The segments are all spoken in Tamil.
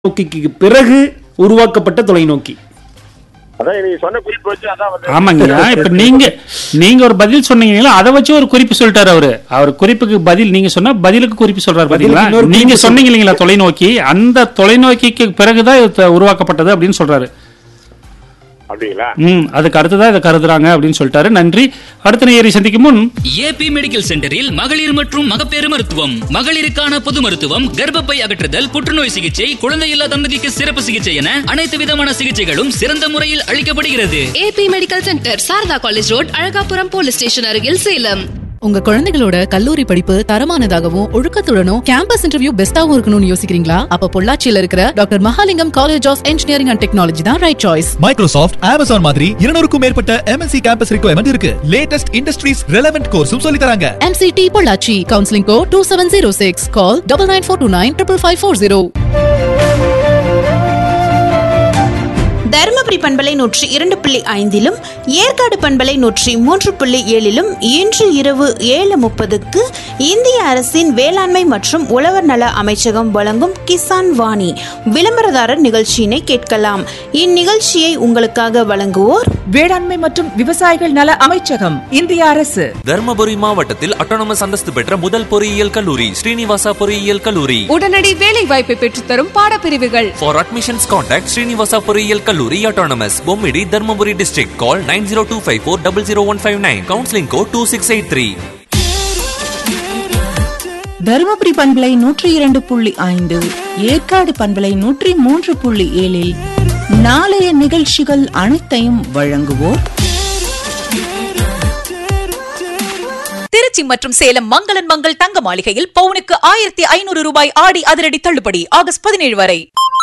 தொலைநோக்கிக்கு பிறகு உருவாக்கப்பட்ட தொலைநோக்கி அதான் நீங்க சொன்ன குறிப்பு வச்சு அதான் வந்து ஆமாங்கய்யா இப்ப நீங்க நீங்க ஒரு பதில் சொன்னீங்களா அதை வச்சு ஒரு குறிப்பு சொல்லிட்டாரு அவரு அவர் குறிப்புக்கு பதில் நீங்க சொன்னா பதிலுக்கு குறிப்பு சொல்றாரு பாத்தீங்களா பதிலுக்கு இன்னொரு நீங்க குறிப்பு சொன்னீங்க இல்லைங்களா தொலைநோக்கி அந்த தொலைநோக்கிக்கு பிறகுதான் இது த- உருவாக்கப்பட்டது அப்படின்னு சொல்றாரு அப்படிங்களா ம் அதுக்கு அடுத்ததான் இதை கருதுறாங்க அப்படின்னு சொல்லிட்டாரு நன்றி அடுத்த நேயரை சந்திக்கும் முன் ஏபி மெடிக்கல் சென்டரில் மகளிர் மற்றும் மகப்பேறு மருத்துவம் மகளிருக்கான பொது மருத்துவம் கர்ப்பப்பை அகற்றுதல் புற்றுநோய் சிகிச்சை குழந்தையில்லா தம்பதிக்கு சிறப்பு சிகிச்சை என அனைத்து விதமான சிகிச்சைகளும் சிறந்த முறையில் அளிக்கப்படுகிறது AB medical centre Sarada college road Alagapuram police station அருகில் சேலம் உங்க குழந்தைகளோட கல்லூரி படிப்பு தரமானதாகவும் ஒழுக்கத்துடனும் கேம்பஸ் இன்டர்வியூ பெஸ்டாவும் இருக்கணும்னு யோசிக்கிறீங்களா அப்ப பொள்ளாச்சியில இருக்கிற doctor Mahalingam college of engineering and technology தான் ரைட் சாய்ஸ் மைக்ரோசாஃப்ட் அமேசான் மாதிரி இருநூறுக்கும் மேற்பட்ட எம்என்சி கேம்பஸ் ரிக்வயர்மெண்ட் இருக்கு லேட்டஸ்ட் இண்டஸ்ட்ரீஸ் ரெலவென்ட் கோர்ஸும் சொல்லி தராங்க MCT Pollachi counselling code two seven zero six call double nine four two nine triple five four zero Dharmapuri பண்பலை நூற்றி இரண்டு புள்ளி ஐந்திலும் ஏற்காடு பண்பலை நூற்றி மூன்று புள்ளி ஏழிலும் இன்று இரவு ஏழு முப்பதுக்கு இந்திய அரசின் வேளாண்மை மற்றும் உழவர் நல அமைச்சகம் வழங்கும் கிசான் வாணி விளம்பரதாரர் நிகழ்ச்சியினை கேட்கலாம் இந்நிகழ்ச்சியை உங்களுக்காக வழங்குவோர் வேளாண்மை மற்றும் விவசாயிகள் நல அமைச்சகம் இந்திய அரசு தர்மபுரி மாவட்டத்தில் அட்டானமஸ் அந்தஸ்து பெற்ற முதல் பொறியியல் கல்லூரி ஸ்ரீனிவாசா பொறியியல் கல்லூரி உடனடி வேலை வாய்ப்பை பெற்றுத்தரும் பாடப்பிரிவுகள் For admissions contact Srinivasa பொறியியல் கல்லூரி autonomous Bommidi Dharmapuri district call 9025400159 counseling code 2683 Dharmapuri பண்பலை நூற்றி இரண்டு புள்ளி ஐந்து ஏற்காடு பண்பலை நூற்றி மூன்று புள்ளி ஏழில் நாளைய நிகழ்ச்சிகள் அனைத்தையும் வழங்குவோர் திருச்சி மற்றும் சேலம் மங்களன் மங்கள் தங்க மாளிகையில் பவுனுக்கு ஆயிரத்தி ஐநூறு ரூபாய் ஆடி அதிரடி தள்ளுபடி ஆகஸ்ட் பதினேழு வரை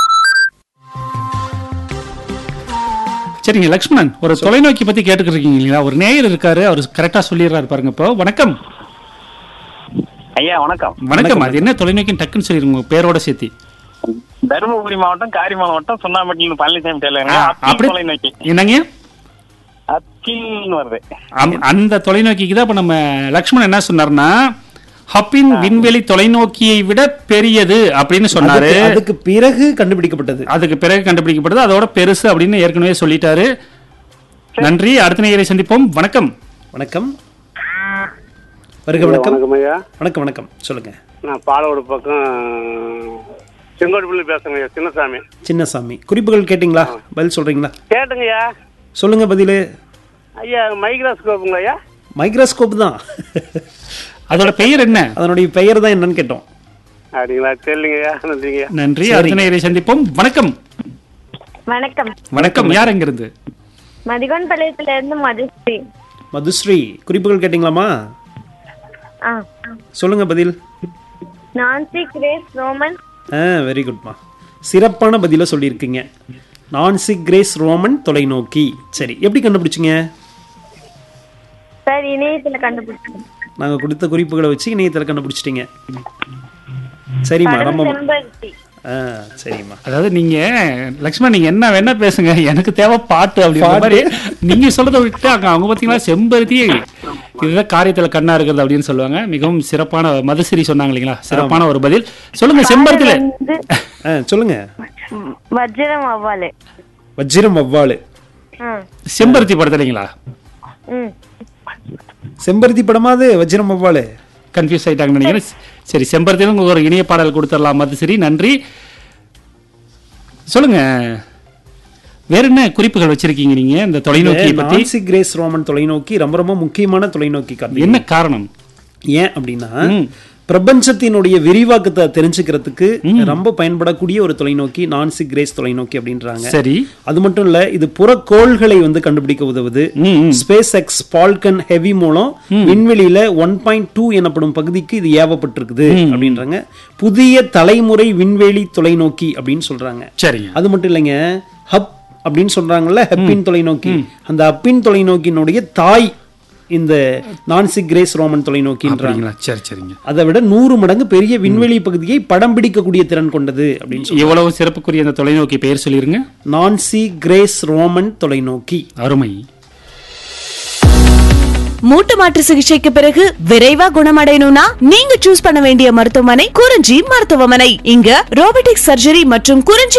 சரிங்க லக்ஷ்மணன் ஒரு தொலைநோக்கி பத்தி கேட்டுக்கிட்டு இருக்கீங்க இல்லையா ஒரு நேயர் இருக்காரு அவர் கரெக்டா சொல்லிடுறாரு பாருங்க இப்போ வணக்கம் ஐயா வணக்கம் வணக்கம் அது என்ன தொலைநோக்கின்னு டக்குன்னு சொல்லிருங்க உங்க பேரோட சேர்த்து தருமபுரி மாவட்டம் காரிமலை மாவட்டம் சுண்ணாம்பட்டியில் பழனிசாமி டெய்லருங்க ஆ, அக்கீல் அப்படி தொலைநோக்கி என்னங்க அக்கீல்னு வருது அம்- அந்த தொலைநோக்கிக்கு தான் இப்ப நம்ம லக்ஷ்மணன் என்ன சொன்னார்னா ஹப்பின் விண்வெளி தொலைநோக்கியை விட பெரியது அப்படின்னு சொன்னாரு அதுக்கு- அதுக்கு பிறகு கண்டுபிடிக்கப்பட்டது அதுக்கு பிறகு கண்டுபிடிக்கப்பட்டது அதோட பெருசு அப்படின்னு ஏற்கனவே சொல்லிட்டாரு நன்றி அடுத்த நேயரை சந்திப்போம் வணக்கம் வணக்கம் வருக வணக்கம் வணக்கம் ஐயா வணக்கம் வணக்கம் சொல்லுங்க நான் பாலோடு பக்கம் செங்கோட்டுப்பள்ளி பேசுறேங்க ஐயா சின்னசாமி சின்னசாமி குறிப்புகள் கேட்டிங்களா பதில் சொல்றீங்களா கேட்டுங்கய்யா சொல்லுங்க பதில் ஐயா மைக்ரோஸ்கோப்புங்க ஐயா மைக்ரோஸ்கோப் தான் அதோட பெயர் என்ன அதனுடைய பெயர் தான் என்னன்னு கேட்டோம் அப்படிங்களா தெரியலங்கய்யா நன்றிங்கய்யா நன்றி சரி. அடுத்த நேயரை சந்திப்போம் வணக்கம் வணக்கம் வணக்கம் யார் எங்க இருந்து மதிகோன் பாளையத்துல இருந்து மதுஸ்ரீ மதுஸ்ரீ குறிப்புகள் கேட்டிங்களாமா ஆ சொல்லுங்க பதில் நான்சி கிரேஸ் ரோமன் ஆ வெரி குட்மா சிறப்பான பதில சொல்லியிருக்கீங்க நான்சி கிரேஸ் ரோமன் தொலைநோக்கி சரி எப்படி கண்டுபிடிச்சிங்க சார் இணையத்துல கண்டுபிடிச்சேன் நாங்கள் கொடுத்த குறிப்புகளை வச்சு இணையத்தில் கண்டுபிடிச்சிட்டீங்க சரிம்மா படம் ரொம்ப செம்பருத்தி ஆ சரிம்மா அதாவது நீங்க லக்ஷ்மணன் நீங்க என்ன வேணா பேசுங்க எனக்கு தேவை பாட்டு அப்படின்ற பாட்டு. மாதிரி நீங்க சொல்றதை விட்டு அங்க அவங்க பாத்தீங்கன்னா செம்பருத்தி இதுதான் காரியத்துல கண்ணா இருக்கிறது அப்படின்னு சொல்லுவாங்க மிகவும் சிறப்பான மதுசிரி சொன்னாங்க இல்லைங்களா சிறப்பான ஒரு பதில் சொல்லுங்க செம்பருத்தில வந்து ஆ சொல்லுங்க ம், வஜ்ரம் அவ்வாலு வஜ்ரம் வவ்வாலு ம் செம்பருத்தி படத்துலீங்களா ம் செம்பருத்தி படமாது வஜ்ரம் வவ்வாலு கன்ஃபியூஸ் ஆயிட்டாங்கன்னு நினைக்கிறேன் சரி செம்பருத்தில உங்களுக்கு ஒரு இணைய பாடல் கொடுத்துடலாம் மதுசிரி நன்றி சொல்லுங்க வேற என்ன குறிப்புகள் வச்சிருக்கீங்க நீங்க இந்த தொலைநோக்கியை பத்தி நான்சி கிரேஸ் ரோமன் தொலைநோக்கி ரொம்ப ரொம்ப முக்கியமான தொலைநோக்கி காரணம் என்ன காரணம் ஏன் அப்படின்னா ம். பிரபஞ்சத்தினுடைய விரிவாக்கத்தை தெரிஞ்சுக்கிறதுக்கு ரொம்ப பயன்படக்கூடிய ஒரு தொலைநோக்கி நான்சி கிரேஸ் தொலைநோக்கி அப்படின்றாங்க சரி அது மட்டும் இல்ல இது புறக்கோள்களை வந்து கண்டுபிடிக்க உதவுது ம், ம். ஸ்பேஸ் எக்ஸ் பால்கன் ஹெவி மூலம் விண்வெளியில ஒன் பாயிண்ட் டூ எனப்படும் பகுதிக்கு இது ஏவப்பட்டிருக்குது அப்படின்றாங்க புதிய தலைமுறை விண்வெளி தொலைநோக்கி அப்படின்னு சொல்றாங்க சரிங்க அது மட்டும் இல்லைங்க ஹப் அப்படின்னு சொல்றாங்கல்ல ஹப்பின் தொலைநோக்கி அந்த ஹப்பின் தொலைநோக்கியினுடைய தாய் இந்த நான்சி கிரேஸ் ரோமன் தொலைநோக்கின்றாங்க அப்படிங்களா சரி சரிங்க அதை விட நூறு மடங்கு பெரிய விண்வெளி பகுதியை படம் பிடிக்கக்கூடிய திறன் கொண்டது அப்படின்னு சொல்லி எவ்வளவு சிறப்புக்குரிய அந்த தொலைநோக்கி பெயர் சொல்லிருங்க நான்சி கிரேஸ் ரோமன் தொலைநோக்கி அருமை மூட்டு மாற்று சிகிச்சைக்கு பிறகு விரைவா குணமடையணும்னா நீங்க சூஸ் பண்ண வேண்டிய மருத்துவமனை குறிஞ்சி மருத்துவமனை இங்க ரோபோட்டிக் சர்ஜரி மற்றும் குறிஞ்சி